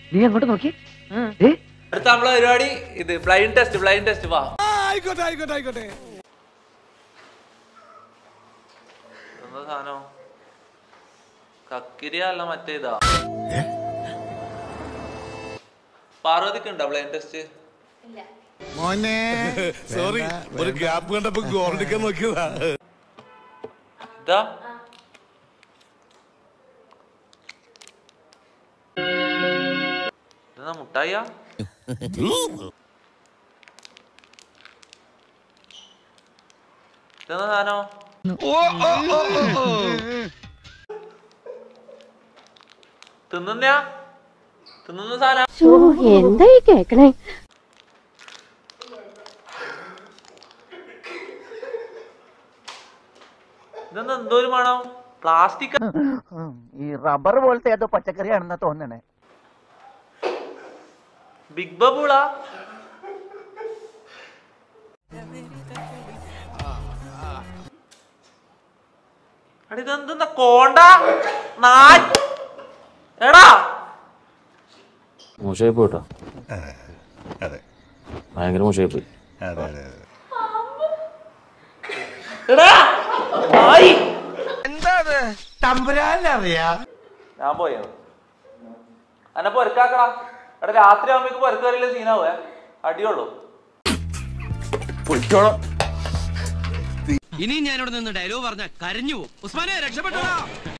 നീ അങ്ങോട്ട് നോക്കി ഏ അടുത്ത നമ്മളെ പരിപാടി ഇത് ബ്ലൈൻഡ് ടെസ്റ്റ് ബ്ലൈൻഡ് ടെസ്റ്റ് വാ ആയിക്കോട്ടെ ആയിക്കോട്ടെ ആയിക്കോട്ടെ എന്താ സാധനം കക്കിരിയ അല്ല മറ്റേതാ പാർവതിക്ക് ഉണ്ടോ ബ്ലൈൻഡ് ടെസ്റ്റ് മോനെ സോറി ഒരു ഗ്യാപ്പ് കണ്ടപ്പോ ഗോൾഡിക്കാൻ നോക്കിയതാ ഇതാ ഇതെന്താ മുട്ടായിയാ ഇതെന്താ സാധനം തിന്നുന്നയാ തിന്നുന്ന സാധനം എന്തായി കേക്കണേ ഇതെന്താ എന്തോ ഒരു മണം പ്ലാസ്റ്റിക് ഈ റബ്ബർ പോലത്തെ ഏതോ പച്ചക്കറിയാണെന്നാ തോന്നണേ ബിഗ് ബബിളാ എടാ ഇതെന്താ കോണ്ട നാ എടാ മോശമായി പോയിട്ടോ അതെ ഭയങ്കര മോശമായി പോയി അതെ അതെ അതെ എടാ നായി തമ്പുരാനറിയാ ഞാൻ പോയോ അന്നെ പൊരക്കാക്കടാ എടാ രാത്രി ആവുമ്പോ പൊരക്ക് വരില്ല സീനാവേ അടിയുള്ളൂ ഇനി ഞാനിവിടെ നിന്ന് ഡയലോഗ് പറഞ്ഞ കരഞ്ഞു പോകും ഉസ്മാനെ രക്ഷപ്പെട്ടോ